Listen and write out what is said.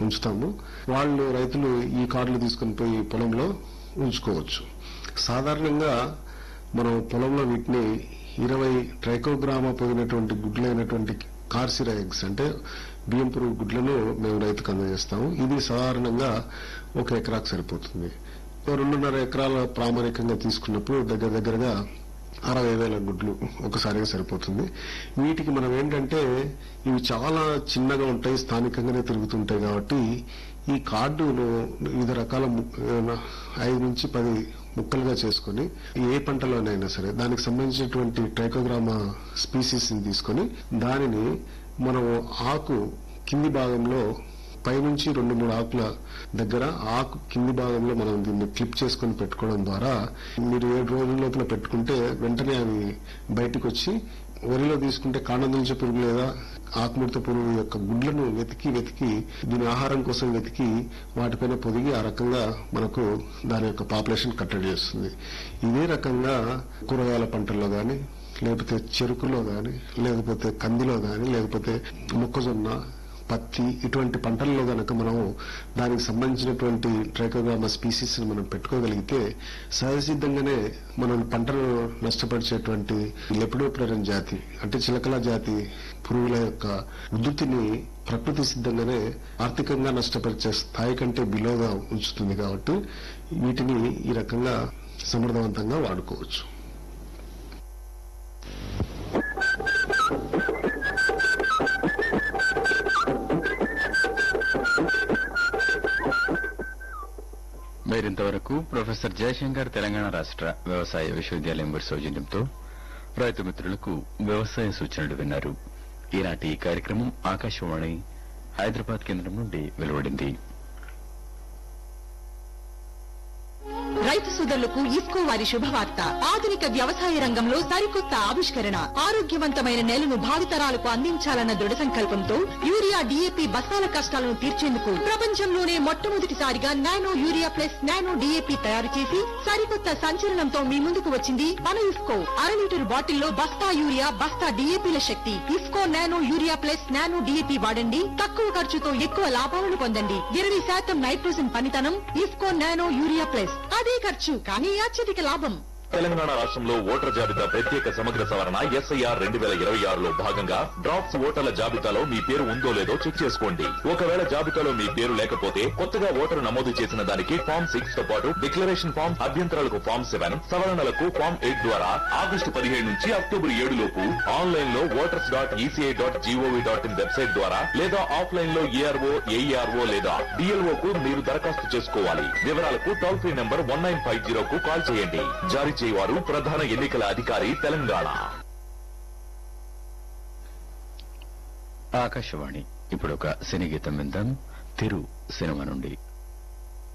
ఉంచుతాము వాళ్ళు రైతులు ఈ కార్డులు తీసుకుని పోయి పొలంలో ఉంచుకోవచ్చు సాధారణంగా మనం పొలంలో వీటిని ఇరవై ట్రైకోగ్రామా పోయినటువంటి గుడ్లైనటువంటి కార్సిరా ఎగ్స్ అంటే బియ్యం పురుగు గుడ్లను మేము రైతుకు అందజేస్తాము ఇది సాధారణంగా ఒక ఎకరాకు సరిపోతుంది ఓ రెండున్నర ఎకరాల ప్రామాణికంగా తీసుకున్నప్పుడు దగ్గర దగ్గరగా అరవై వేల గుడ్లు ఒకసారిగా సరిపోతుంది వీటికి మనం ఏంటంటే ఇవి చాలా చిన్నగా ఉంటాయి స్థానికంగానే తిరుగుతుంటాయి కాబట్టి ఈ కార్డును వివిధ రకాల ము- ఆ, ఐదు నుంచి పది ముక్కలుగా చేసుకొని ఏ పంటలోనైనా సరే దానికి సంబంధించినటువంటి ట్రైకోగ్రామా స్పీసీస్ ని తీసుకొని దానిని మనం ఆకు కింది భాగంలో పైనుంచి రెండు మూడు ఆకుల దగ్గర ఆకు కింది భాగంలో మనం దీన్ని క్లిప్ చేసుకొని పెట్టుకోవడం ద్వారా మీరు ఏడు రోజుల లోపల పెట్టుకుంటే వెంటనే అవి బయటకు వచ్చి వరిలో తీసుకుంటే కాండదుంచ పురుగు లేదా ఆకుముడత పురుగు యొక్క గుడ్లను వెతికి వెతికి దీని ఆహారం కోసం వెతికి వాటిపైన పొదిగి ఆ రకంగా మనకు దాని యొక్క పాపులేషన్ కట్టడి చేస్తుంది ఇదే రకంగా కూరగాయల పంటల్లో గాని లేకపోతే చెరుకులో గాని లేకపోతే కందిలో గాని లేకపోతే మొక్కజొన్న పత్తి ఇటువంటి పంటల్లో గనక మనం దానికి సంబంధించినటువంటి ట్రైకోగ్రామా స్పీసీస్ ని మనం పెట్టుకోగలిగితే సహజసిద్ధంగానే మనం పంటను నష్టపరిచేటువంటి లెపిడోప్లరన్ జాతి అంటే చిలకల జాతి పురుగుల యొక్క ఉధృతిని ప్రకృతి సిద్ధంగానే ఆర్థికంగా నష్టపరిచే స్థాయి కంటే బిలోగా ఉంచుతుంది కాబట్టి వీటిని ఈ రకంగా సమర్థవంతంగా వాడుకోవచ్చు మీరింతవరకు ప్రొఫెసర్ జయశంకర్ తెలంగాణ రాష్ట్ర వ్యవసాయ విశ్వవిద్యాలయం వారి సౌజన్యంతో రైతు మిత్రులకు వ్యవసాయ సూచనలు విన్నారు ఈనాటి ఈ కార్యక్రమం ఆకాశవాణి హైదరాబాద్ కేంద్రం నుండి వెలువడింది రైతు సోదరులకు ఇఫ్కో వారి శుభవార్త ఆధునిక వ్యవసాయ రంగంలో సరికొత్త ఆవిష్కరణ ఆరోగ్యవంతమైన నేలను భావితరాలకు అందించాలన్న దృఢ సంకల్పంతో యూరియా డిఏపి బస్తాల కష్టాలను తీర్చేందుకు ప్రపంచంలోనే మొట్టమొదటిసారిగా nano urea plus nano DAP తయారు చేసి సరికొత్త సంచలనంతో మీ ముందుకు వచ్చింది మన ఇఫ్కో అర లీటర్ బాటిల్లో బస్తా యూరియా బస్తా డిఏపిల శక్తి IFFCO nano urea plus nano DAP వాడండి తక్కువ ఖర్చుతో ఎక్కువ లాభాలను పొందండి ఇరవై శాతం నైట్రోజన్ పనితనం ఇఫ్కో నానో యూరియా ప్లస్ అదే ఖర్చు కానీ అత్యధిక లాభం తెలంగాణ రాష్ట్రంలో ఓటర్ జాబితా ప్రత్యేక సమగ్ర సవరణ ఎస్ఐఆర్ రెండు వేల ఇరవై ఆరులో భాగంగా డ్రాఫ్ట్స్ ఓటర్ల జాబితాలో మీ పేరు ఉందో లేదో చెక్ చేసుకోండి ఒకవేళ జాబితాలో మీ పేరు లేకపోతే కొత్తగా ఓటరు నమోదు చేసిన దానికి ఫామ్ సిక్స్ తో పాటు డిక్లరేషన్ ఫామ్ అభ్యంతరాలకు ఫామ్ సెవెన్ సవరణలకు ఫామ్ ఎయిట్ ద్వారా ఆగస్టు పదిహేడు నుంచి అక్టోబర్ ఏడు లోపు ఆన్లైన్ లో voters dot ECI dot GOV dot in website ద్వారా లేదా ఆఫ్లైన్ లో ఏఆర్ఓ ఏఈఆర్ఓ లేదా డిఎల్ఓ కు మీరు దరఖాస్తు చేసుకోవాలి వివరాలకు toll free number one nine five zero కు కాల్ చేయండి జారీ చేయవారు ప్రధాన ఎన్నికల అధికారి తెలంగాణ ఆకాశవాణి ఇప్పుడు ఒక సినీ గీతం విందాం తిరు సినిమా నుండి